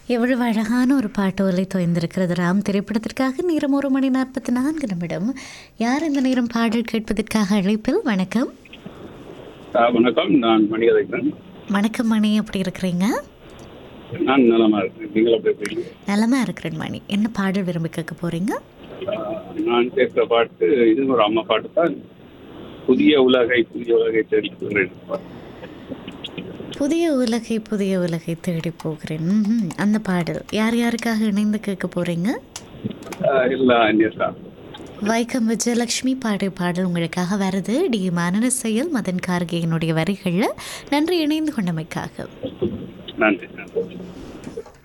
எவ்வளவு அழகான ஒரு பாட்டு ஒலை தோய்ந்திருக்கிறது ராம் திரைப்படத்திற்காக நேரம் ஒரு மணி நாற்பத்தி நான்கு நிமிடம் யார் இந்த நேரம் பாடல் கேட்பதற்காக அழைப்பில் வணக்கம் ஆ, வணக்கம் நான் மணிகதைக்கிறேன் வணக்கம் மணி எப்படி இருக்கிறீங்க நான் நலமா இருக்கேன் நீங்கள் எப்படி இருக்கீங்க நலமா இருக்கிறேன் மணி என்ன பாடல் விரும்பி கேட்க போறீங்க ஆ, நான் கேட்குற பாட்டு இது ஒரு அம்மா பாட்டு தான் புதிய உலகை புதிய உலகை தேடி போகிறேன் புதிய உலகை புதிய உலகை தேடி போகிறேன் ம்ஹும். அந்த பாடல் யார் யாருக்காக இணைந்து கேட்க போறீங்க ஆ, எல்லா அந்நியர்தான் வைக்கம் விஜயலட்சுமி பாடு பாடல் உங்களுக்காக வருது டி மனன செயல் மதன் கார்கேயனுடைய வரிகளில் நன்றி இணைந்து கொண்டமைக்காக நன்றி நன்றி